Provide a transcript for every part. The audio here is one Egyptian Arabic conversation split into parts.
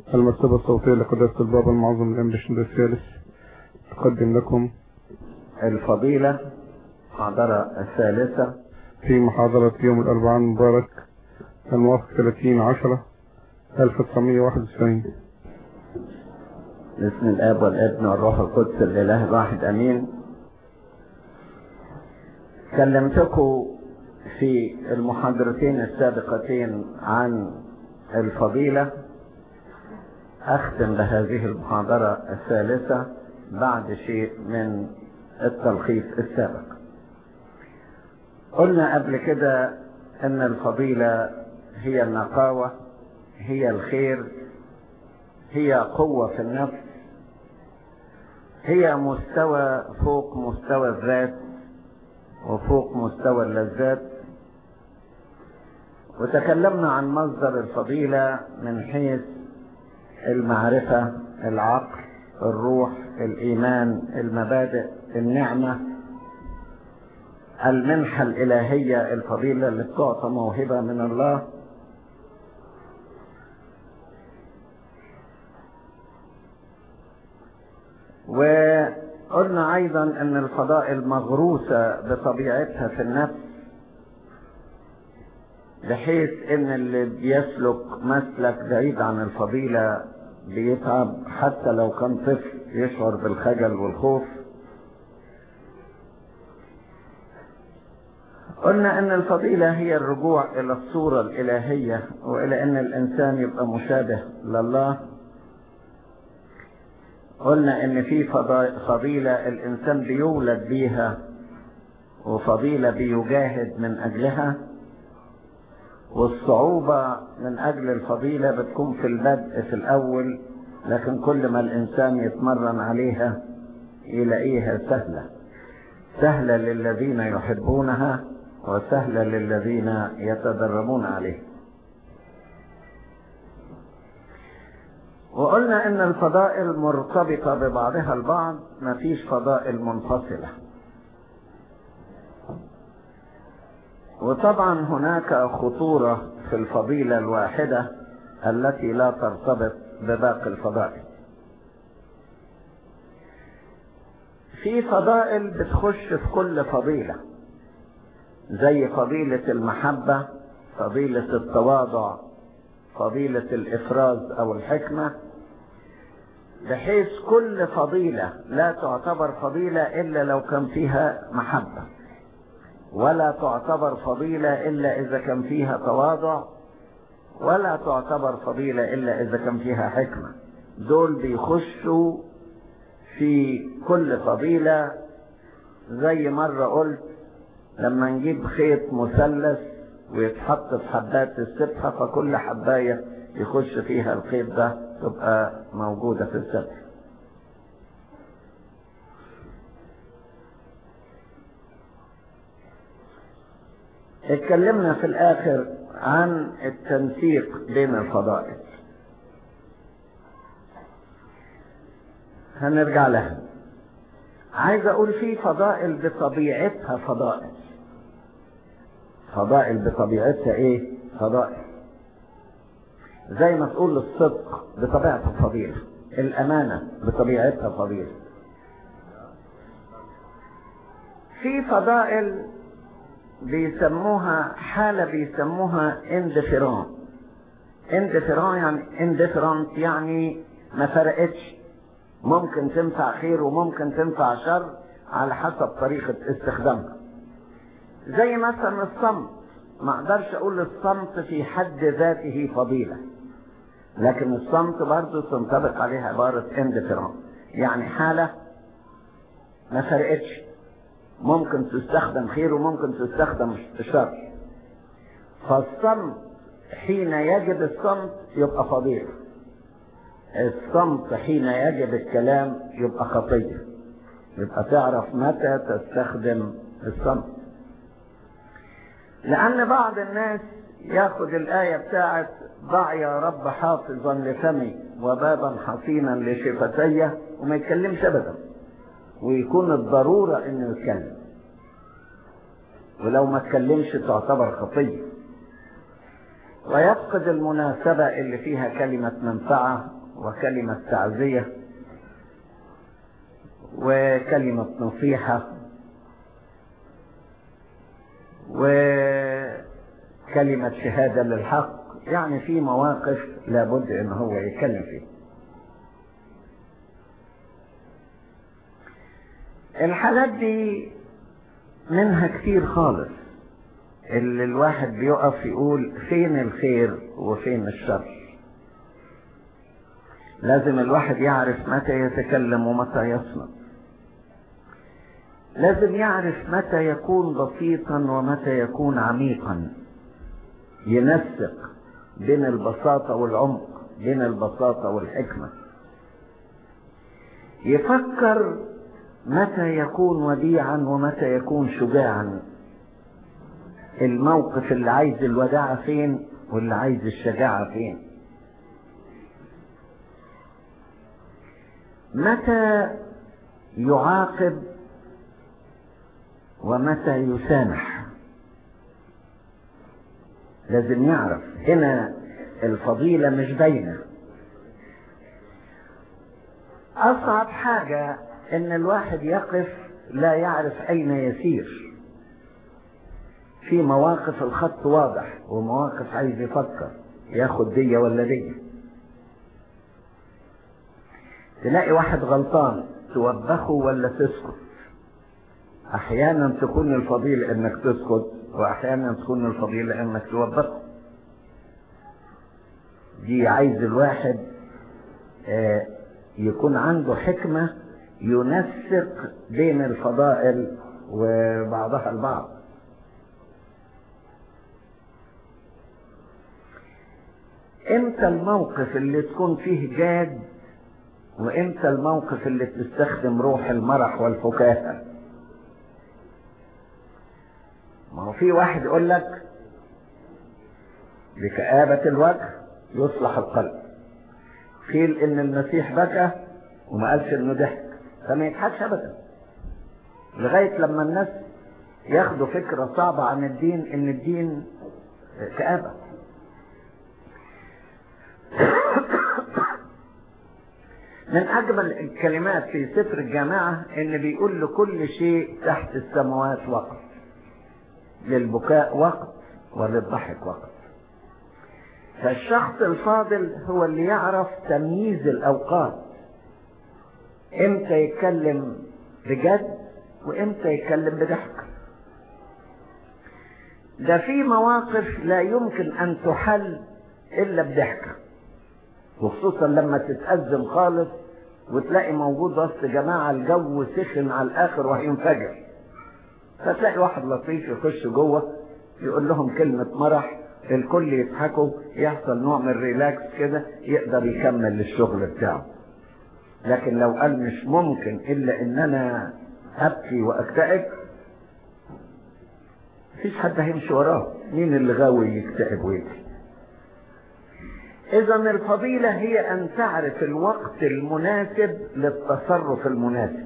المكتبة الصوتية لقداسة البابا المعظم الأنبشن الثالث تقدم لكم الفضيلة محاضرة الثالثة في محاضرة يوم الأربعاء المبارك الموافق 30 10 1991 باسم الاب والابن والروح القدس الاله الواحد امين كلمتكم في المحاضرتين السابقتين عن الفضيلة اختم بهذه المحاضرة الثالثة بعد شيء من التلخيص السابق قلنا قبل كده ان الفضيلة هي النقاوة هي الخير هي قوة في النفس هي مستوى فوق مستوى الذات وفوق مستوى اللذات وتكلمنا عن مصدر الفضيلة من حيث المعرفة العقل الروح الإيمان المبادئ النعمة المنحة الإلهية الفضيلة اللي بتعطى موهبة من الله وقلنا أيضا أن الفضائل مغروسة بطبيعتها في النفس بحيث أن اللي بيسلك مسلك بعيد عن الفضيلة بيتعب حتى لو كان طفل يشعر بالخجل والخوف قلنا ان الفضيلة هي الرجوع الى الصورة الالهية والى ان الانسان يبقى مشابه لله قلنا ان في فضيلة الانسان بيولد بيها وفضيلة بيجاهد من اجلها والصعوبة من اجل الفضيلة بتكون في البدء في الاول لكن كل ما الانسان يتمرن عليها يلاقيها سهلة سهلة للذين يحبونها وسهلة للذين يتدربون عليه وقلنا ان الفضائل مرتبطة ببعضها البعض مفيش فضائل منفصلة وطبعا هناك خطورة في الفضيلة الواحدة التي لا ترتبط بباقي الفضائل في فضائل بتخش في كل فضيلة زي فضيلة المحبة فضيلة التواضع فضيلة الإفراز أو الحكمة بحيث كل فضيلة لا تعتبر فضيلة إلا لو كان فيها محبة ولا تعتبر فضيلة إلا إذا كان فيها تواضع ولا تعتبر فضيلة إلا إذا كان فيها حكمة دول بيخشوا في كل فضيلة زي مرة قلت لما نجيب خيط مثلث ويتحط في حبات السبحة فكل حباية يخش فيها الخيط ده تبقى موجودة في السبحة اتكلمنا في الاخر عن التنسيق بين الفضائل هنرجع لها عايز اقول في فضائل بطبيعتها فضائل فضائل بطبيعتها ايه فضائل زي ما تقول الصدق بطبيعته فضيلة الامانة بطبيعتها فضيلة في فضائل بيسموها حالة بيسموها اندفران اندفران يعني اندفرانت يعني ما فرقتش ممكن تنفع خير وممكن تنفع شر على حسب طريقة استخدامها زي مثلا الصمت ما اقدرش اقول الصمت في حد ذاته فضيلة لكن الصمت برضه تنطبق عليه عبارة اندفران يعني حالة ما فرقتش ممكن تستخدم خير وممكن تستخدم شر فالصمت حين يجب الصمت يبقى فضيلة الصمت حين يجب الكلام يبقى خطية يبقى تعرف متى تستخدم الصمت لأن بعض الناس ياخد الآية بتاعت ضع يا رب حافظا لفمي وبابا حصينا لشفتي وما يتكلمش أبدا ويكون الضرورة انه يتكلم ولو ما اتكلمش تعتبر خطية ويفقد المناسبة اللي فيها كلمة منفعة وكلمة تعزية وكلمة نصيحة وكلمة شهادة للحق يعني في مواقف لابد ان هو يتكلم فيها الحالات دي منها كتير خالص اللي الواحد بيقف يقول فين الخير وفين الشر لازم الواحد يعرف متى يتكلم ومتى يصمت لازم يعرف متى يكون بسيطا ومتى يكون عميقا ينسق بين البساطة والعمق بين البساطة والحكمة يفكر متى يكون وديعا ومتى يكون شجاعا الموقف اللي عايز الوداعة فين واللي عايز الشجاعة فين متى يعاقب ومتى يسامح لازم يعرف هنا الفضيلة مش باينة أصعب حاجة إن الواحد يقف لا يعرف أين يسير في مواقف الخط واضح ومواقف عايز يفكر ياخد دية ولا دية تلاقي واحد غلطان توبخه ولا تسكت احيانا تكون الفضيلة انك تسكت واحيانا تكون الفضيلة انك توبخه دي عايز الواحد آه يكون عنده حكمة ينسق بين الفضائل وبعضها البعض امتى الموقف اللي تكون فيه جاد وامتى الموقف اللي تستخدم روح المرح والفكاهة ما هو في واحد يقول لك بكآبة الوجه يصلح القلب قيل ان المسيح بكى وما قالش انه ضحك فما يضحكش ابدا لغاية لما الناس ياخدوا فكرة صعبة عن الدين ان الدين كآبة من أجمل الكلمات في سفر الجامعة إن بيقول لكل شيء تحت السماوات وقت للبكاء وقت وللضحك وقت فالشخص الفاضل هو اللي يعرف تمييز الأوقات إمتى يتكلم بجد وإمتى يتكلم بضحك ده في مواقف لا يمكن أن تحل إلا بضحكة وخصوصا لما تتأزم خالص وتلاقي موجود وسط جماعة الجو سخن على الآخر وهينفجر فتلاقي واحد لطيف يخش جوه يقول لهم كلمة مرح الكل يضحكوا يحصل نوع من الريلاكس كده يقدر يكمل الشغل بتاعه لكن لو قال مش ممكن إلا إن أنا أبكي وأكتئب مفيش حد هيمشي وراه مين اللي غاوي يكتئب ويبكي إذا الفضيلة هي أن تعرف الوقت المناسب للتصرف المناسب.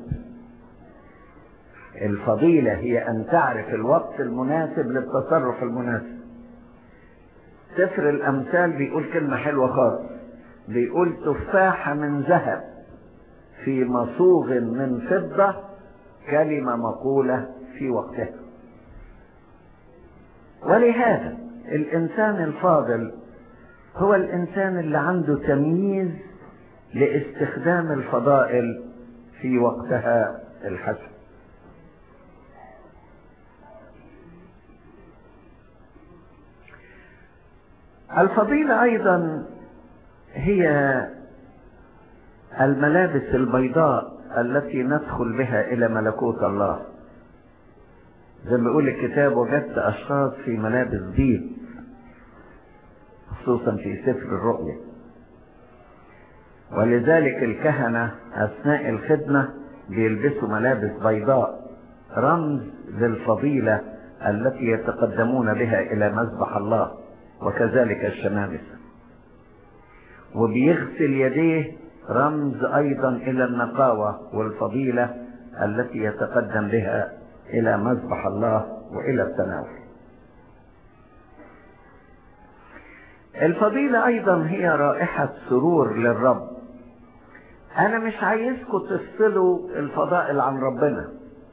الفضيلة هي أن تعرف الوقت المناسب للتصرف المناسب. سفر الأمثال بيقول كلمة حلوة خالص. بيقول تفاحة من ذهب في مصوغ من فضة كلمة مقولة في وقتها. ولهذا الإنسان الفاضل هو الإنسان اللي عنده تمييز لاستخدام الفضائل في وقتها الحسن الفضيلة أيضا هي الملابس البيضاء التي ندخل بها إلى ملكوت الله زي ما بيقول الكتاب وجدت أشخاص في ملابس بيض خصوصا في سفر الرؤيا ولذلك الكهنة أثناء الخدمة بيلبسوا ملابس بيضاء رمز للفضيلة التي يتقدمون بها إلى مذبح الله وكذلك الشمامسة وبيغسل يديه رمز أيضا إلى النقاوة والفضيلة التي يتقدم بها إلى مذبح الله وإلى التناول الفضيلة أيضا هي رائحة سرور للرب انا مش عايزكم تفصلوا الفضائل عن ربنا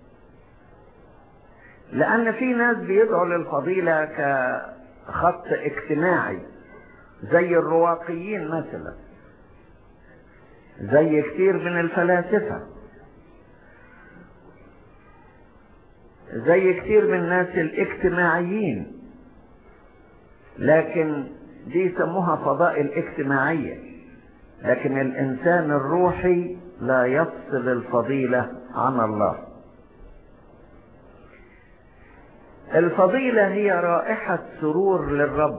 لان في ناس بيدعوا للفضيلة كخط اجتماعي زي الرواقيين مثلا زي كتير من الفلاسفة زي كتير من الناس الاجتماعيين لكن دي يسموها فضائل اجتماعية لكن الإنسان الروحي لا يفصل الفضيلة عن الله الفضيلة هي رائحة سرور للرب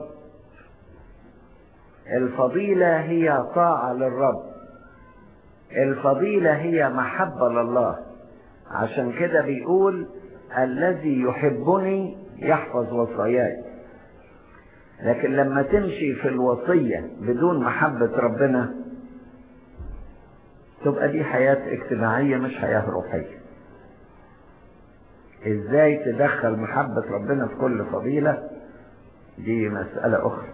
الفضيلة هي طاعة للرب الفضيلة هي محبة لله عشان كده بيقول الذي يحبني يحفظ وصاياي لكن لما تمشي في الوصية بدون محبة ربنا تبقى دي حياة اجتماعية مش حياة روحية ازاي تدخل محبة ربنا في كل فضيلة دي مسألة اخرى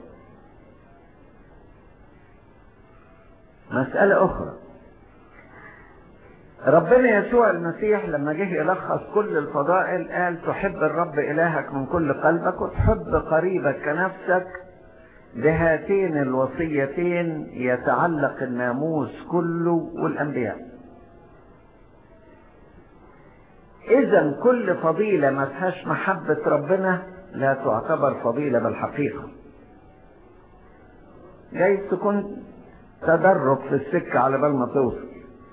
مسألة اخرى ربنا يسوع المسيح لما جه يلخص كل الفضائل قال تحب الرب إلهك من كل قلبك وتحب قريبك كنفسك بهاتين الوصيتين يتعلق الناموس كله والأنبياء إذا كل فضيلة ما فيهاش محبة ربنا لا تعتبر فضيلة بالحقيقة جايز تكون تدرج في السكة على بال ما توصل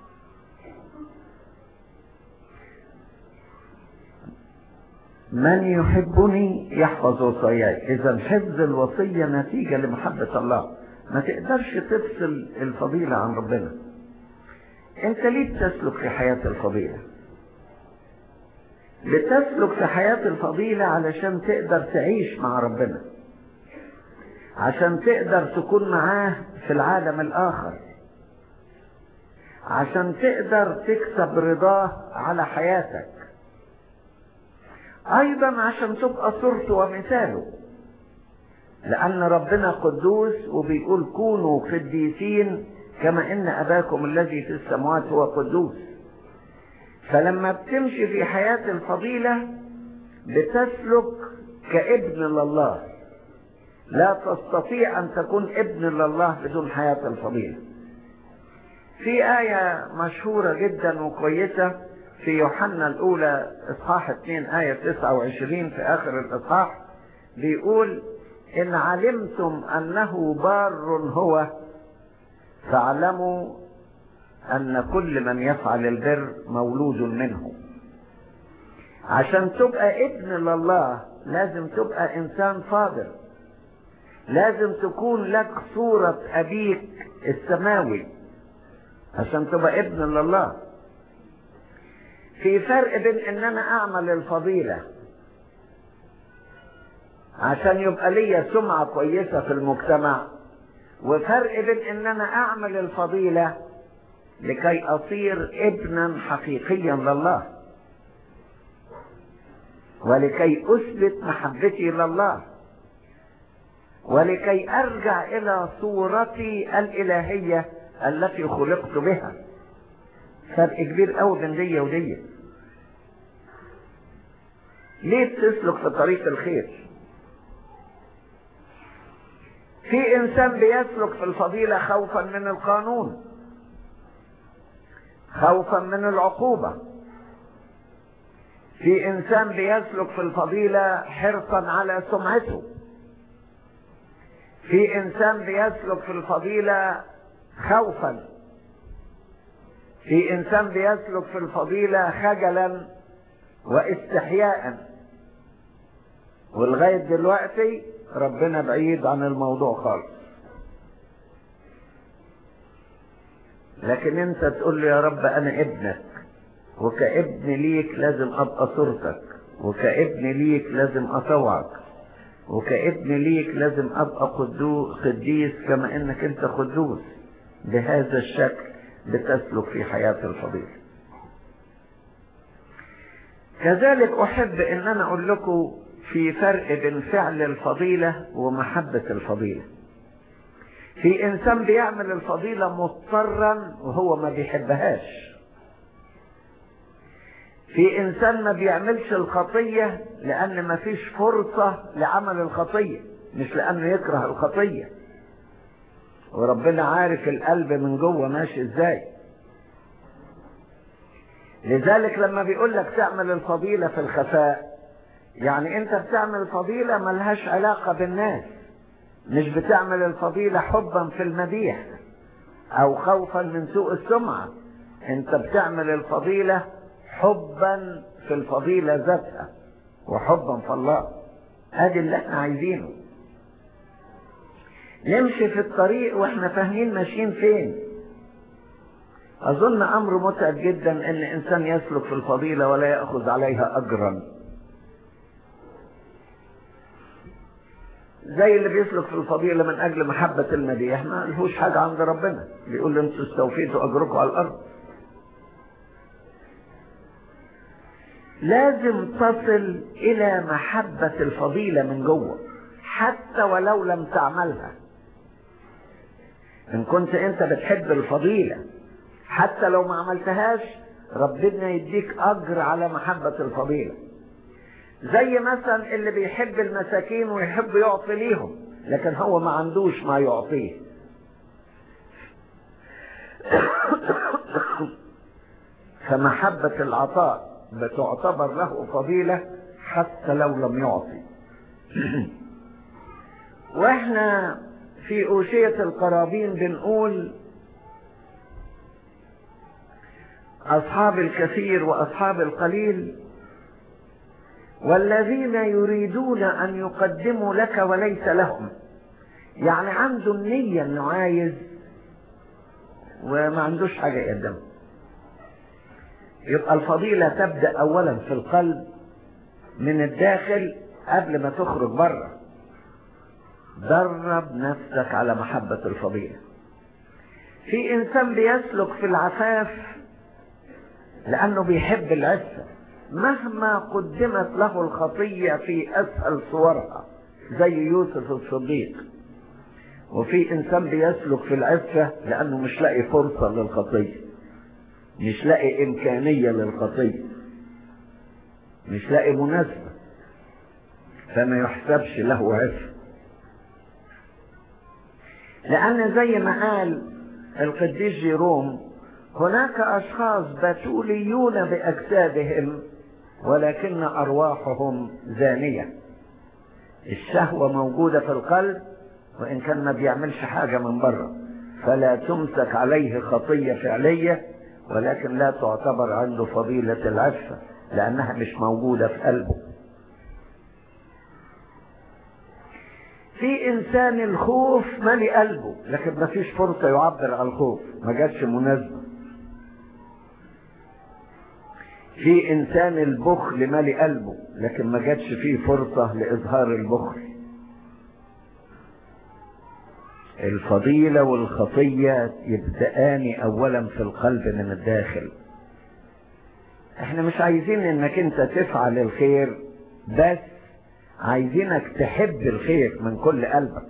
من يحبني يحفظ وصاياي اذا حفظ الوصيه نتيجه لمحبه الله ما تقدرش تفصل الفضيله عن ربنا انت ليه بتسلك في حياه الفضيله بتسلك في حياه الفضيله علشان تقدر تعيش مع ربنا عشان تقدر تكون معاه في العالم الاخر عشان تقدر تكسب رضاه على حياتك ايضا عشان تبقى صورته ومثاله لان ربنا قدوس وبيقول كونوا قديسين كما ان اباكم الذي في السماوات هو قدوس فلما بتمشي في حياة الفضيلة بتسلك كابن لله لا تستطيع ان تكون ابن لله بدون حياة الفضيلة في آية مشهورة جدا وكويسة في يوحنا الأولى إصحاح 2 آية 29 في آخر الإصحاح بيقول إن علمتم أنه بار هو فاعلموا أن كل من يفعل البر مولود منه عشان تبقى ابن لله لازم تبقى إنسان فاضل لازم تكون لك صورة أبيك السماوي عشان تبقى ابن لله في فرق بين ان انا اعمل الفضيلة عشان يبقى ليا سمعة كويسة في المجتمع وفرق بين ان انا اعمل الفضيلة لكي اصير ابنا حقيقيا لله ولكي اثبت محبتي لله ولكي ارجع الى صورتي الالهية التي خلقت بها فرق كبير قوي بين دي ودي ليه بتسلك في طريق الخير في انسان بيسلك في الفضيلة خوفا من القانون خوفا من العقوبة في انسان بيسلك في الفضيلة حرصا على سمعته في انسان بيسلك في الفضيلة خوفا في انسان بيسلك في الفضيلة خجلا واستحياء ولغاية دلوقتي ربنا بعيد عن الموضوع خالص لكن انت تقول له يا رب انا ابنك وكابن ليك لازم ابقى صورتك وكابن ليك لازم اطوعك وكابن ليك لازم ابقى قديس كما انك انت قدوس بهذا الشكل بتسلك في حياة الفضيلة كذلك أحب أن أنا أقول لكم في فرق بين فعل الفضيلة ومحبة الفضيلة في انسان بيعمل الفضيلة مضطرا وهو ما بيحبهاش في انسان ما بيعملش الخطية لان ما فيش فرصة لعمل الخطية مش لانه يكره الخطية وربنا عارف القلب من جوه ماشي ازاي لذلك لما بيقول لك تعمل الفضيلة في الخفاء يعني انت بتعمل فضيلة ملهاش علاقة بالناس مش بتعمل الفضيلة حبا في المديح او خوفا من سوء السمعة انت بتعمل الفضيلة حبا في الفضيلة ذاتها وحبا في الله ادي اللي احنا عايزينه نمشي في الطريق واحنا فاهمين ماشيين فين اظن امر متعب جدا ان انسان يسلك في الفضيلة ولا يأخذ عليها اجرا زي اللي بيسلك في الفضيلة من اجل محبة المديح ما لهوش حاجة عند ربنا بيقول له انتوا استوفيتوا اجركم على الارض لازم تصل الى محبة الفضيلة من جوه حتى ولو لم تعملها ان كنت انت بتحب الفضيلة حتى لو ما عملتهاش ربنا يديك اجر على محبة الفضيلة زي مثلا اللي بيحب المساكين ويحب يعطي ليهم لكن هو ما عندوش ما يعطيه فمحبة العطاء بتعتبر له فضيلة حتى لو لم يعطي واحنا في أوشية القرابين بنقول أصحاب الكثير وأصحاب القليل والذين يريدون أن يقدموا لك وليس لهم يعني عنده النية أنه عايز وما عندوش حاجة يقدمها يبقى الفضيلة تبدأ أولا في القلب من الداخل قبل ما تخرج بره درب نفسك على محبة الفضيلة في إنسان بيسلك في العفاف لأنه بيحب العفة مهما قدمت له الخطية في أسهل صورها زي يوسف الصديق وفي إنسان بيسلك في العفة لأنه مش لاقي فرصة للخطية مش لاقي إمكانية للخطية مش لاقي مناسبة فما يحسبش له عفة لأن زي ما قال القديس جيروم هناك أشخاص بتوليون بأجسادهم ولكن أرواحهم زانية الشهوة موجودة في القلب وإن كان ما بيعملش حاجة من بره فلا تمسك عليه خطية فعلية ولكن لا تعتبر عنده فضيلة العفة لأنها مش موجودة في قلبه في إنسان الخوف مالي قلبه لكن ما فيش فرصة يعبر عن الخوف ما جاتش مناسبة في إنسان البخل مالي قلبه لكن ما جاتش فيه فرصة لإظهار البخل الفضيلة والخطية يبدأان أولا في القلب من الداخل احنا مش عايزين انك انت تفعل الخير بس عايزينك تحب الخير من كل قلبك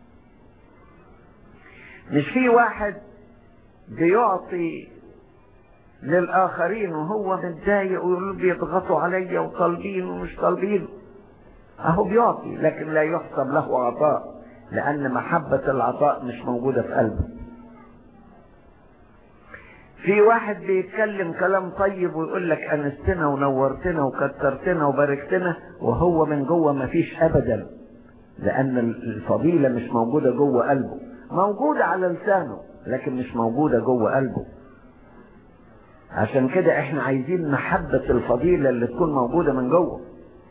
مش في واحد بيعطي للآخرين وهو متضايق ويقول بيضغطوا عليا وطالبين ومش طالبين أهو بيعطي لكن لا يحسب له عطاء لأن محبة العطاء مش موجودة في قلبه في واحد بيتكلم كلام طيب ويقول لك أنستنا ونورتنا وكترتنا وباركتنا وهو من جوه ما فيش أبدا لأن الفضيلة مش موجودة جوه قلبه موجودة على لسانه لكن مش موجودة جوه قلبه عشان كده احنا عايزين محبة الفضيلة اللي تكون موجودة من جوه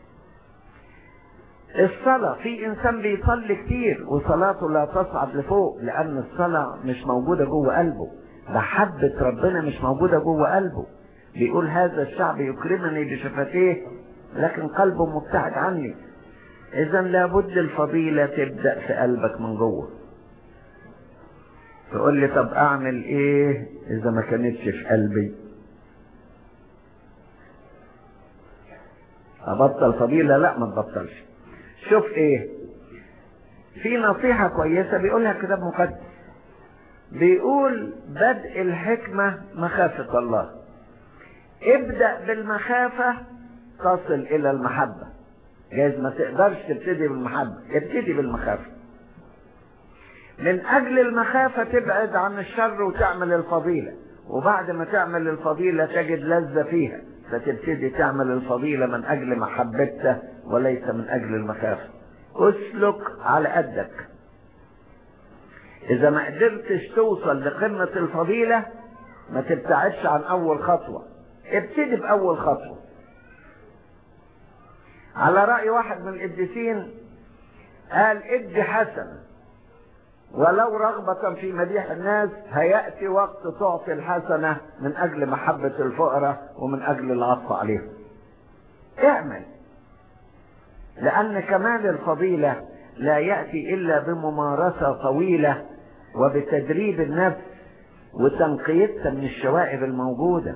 الصلاة في انسان بيصلي كتير وصلاته لا تصعد لفوق لان الصلاة مش موجودة جوه قلبه محبة ربنا مش موجودة جوه قلبه بيقول هذا الشعب يكرمني بشفتيه لكن قلبه مبتعد عني اذا لابد الفضيلة تبدأ في قلبك من جوه تقول لي طب اعمل ايه اذا ما كانتش في قلبي ابطل فضيلة لا ما تبطلش شوف ايه في نصيحة كويسة بيقولها كتاب مقدس بيقول بدء الحكمة مخافة الله ابدأ بالمخافة تصل إلى المحبة جايز ما تقدرش تبتدي بالمحبة ابتدي بالمخافة من أجل المخافة تبعد عن الشر وتعمل الفضيلة وبعد ما تعمل الفضيلة تجد لذة فيها فتبتدي تعمل الفضيلة من أجل محبته وليس من أجل المخافة اسلك على قدك إذا ما قدرتش توصل لقمة الفضيلة ما تبتعدش عن أول خطوة ابتدي بأول خطوة على رأي واحد من القديسين قال ادي حسنة ولو رغبة في مديح الناس هيأتي وقت تعطي الحسنة من أجل محبة الفقراء ومن أجل العطف عليهم اعمل لأن كمال الفضيلة لا يأتي إلا بممارسة طويلة وبتدريب النفس وتنقيتها من الشوائب الموجودة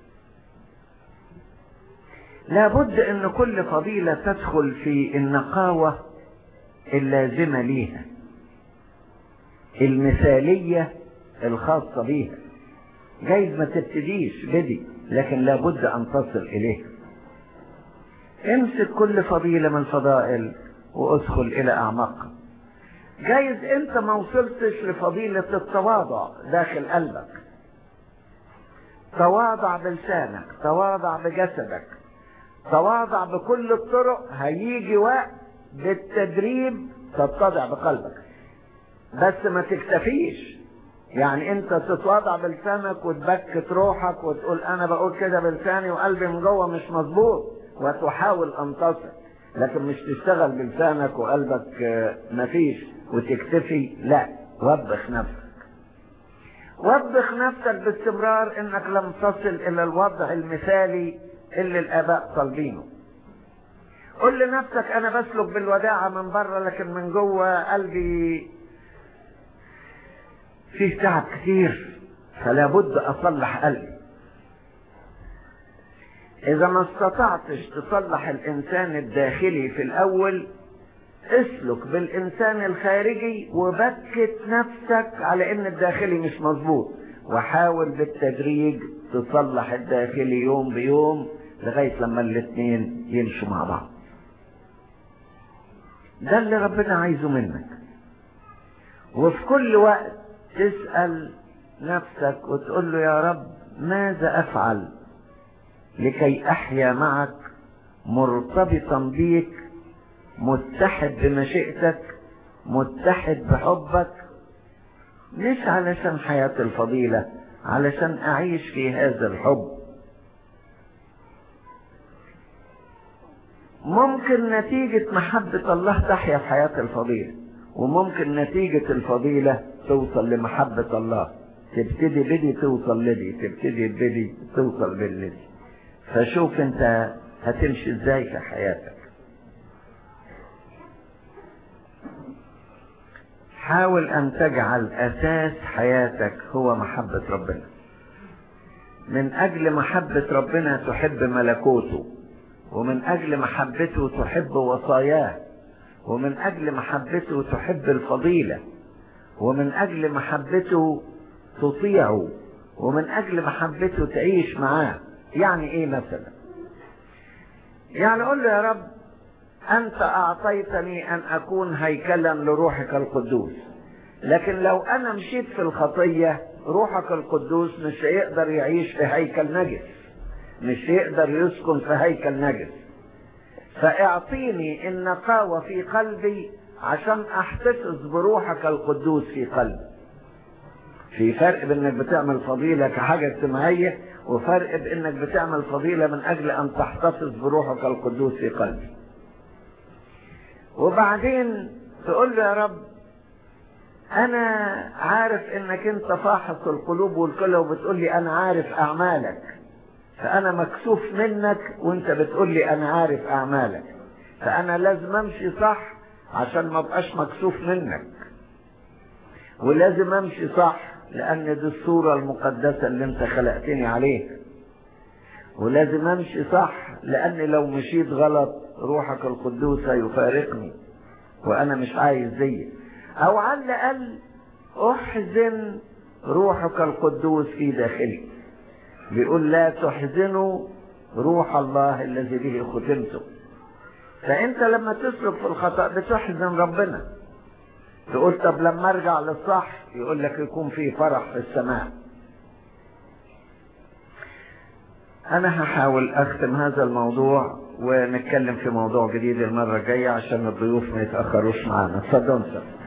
لابد ان كل فضيلة تدخل في النقاوة اللازمة ليها المثالية الخاصة بيها جايز ما تبتديش بدي لكن لابد ان تصل اليها امسك كل فضيلة من الفضائل وادخل الى اعماقها جايز انت ما وصلتش لفضيلة التواضع داخل قلبك تواضع بلسانك تواضع بجسدك تواضع بكل الطرق هيجي وقت بالتدريب تتضع بقلبك بس ما تكتفيش يعني انت تتواضع بلسانك وتبكت روحك وتقول انا بقول كده بلساني وقلبي من جوه مش مظبوط وتحاول ان تصل لكن مش تشتغل بلسانك وقلبك مفيش وتكتفي لا وبخ نفسك وبخ نفسك باستمرار انك لم تصل الى الوضع المثالي اللي الاباء طالبينه قل لنفسك انا بسلك بالوداعة من بره لكن من جوه قلبي فيه تعب كتير فلا بد اصلح قلبي اذا ما استطعتش تصلح الانسان الداخلي في الاول اسلك بالانسان الخارجي وبكت نفسك على ان الداخلي مش مظبوط وحاول بالتدريج تصلح الداخلي يوم بيوم لغاية لما الاثنين يمشوا مع بعض ده اللي ربنا عايزه منك وفي كل وقت تسأل نفسك وتقول له يا رب ماذا أفعل لكي أحيا معك مرتبطا بيك متحد بمشيئتك متحد بحبك مش علشان حياة الفضيلة علشان أعيش في هذا الحب ممكن نتيجة محبة الله تحيا في حياة الفضيلة وممكن نتيجة الفضيلة توصل لمحبة الله تبتدي بدي توصل لدي تبتدي بدي توصل باللدي فشوف انت هتمشي ازاي في حياتك حاول ان تجعل اساس حياتك هو محبة ربنا من اجل محبة ربنا تحب ملكوته ومن اجل محبته تحب وصاياه ومن اجل محبته تحب الفضيلة ومن اجل محبته تطيعه ومن اجل محبته تعيش معاه يعني ايه مثلا يعني قول له يا رب انت اعطيتني ان اكون هيكلا لروحك القدوس لكن لو انا مشيت في الخطية روحك القدوس مش هيقدر يعيش في هيكل نجس مش هيقدر يسكن في هيكل نجس فاعطيني النقاوة في قلبي عشان احتفظ بروحك القدوس في قلبي في فرق بانك بتعمل فضيلة كحاجة اجتماعية وفرق بانك بتعمل فضيلة من اجل ان تحتفظ بروحك القدوس في قلبي وبعدين تقول له يا رب انا عارف انك انت فاحص القلوب والكلى وبتقول لي انا عارف اعمالك فانا مكسوف منك وانت بتقول لي انا عارف اعمالك فانا لازم امشي صح عشان ما ابقاش مكسوف منك ولازم امشي صح لان دي الصورة المقدسة اللي انت خلقتني عليها ولازم امشي صح لان لو مشيت غلط روحك القدوس هيفارقني وانا مش عايز دي او على الاقل احزن روحك القدوس في داخلي بيقول لا تحزنوا روح الله الذي به ختمتم فانت لما تسلك في الخطأ بتحزن ربنا تقول طب لما ارجع للصح يقول لك يكون في فرح في السماء انا هحاول اختم هذا الموضوع ونتكلم في موضوع جديد المرة الجاية عشان الضيوف ما يتأخروش معانا اتفضل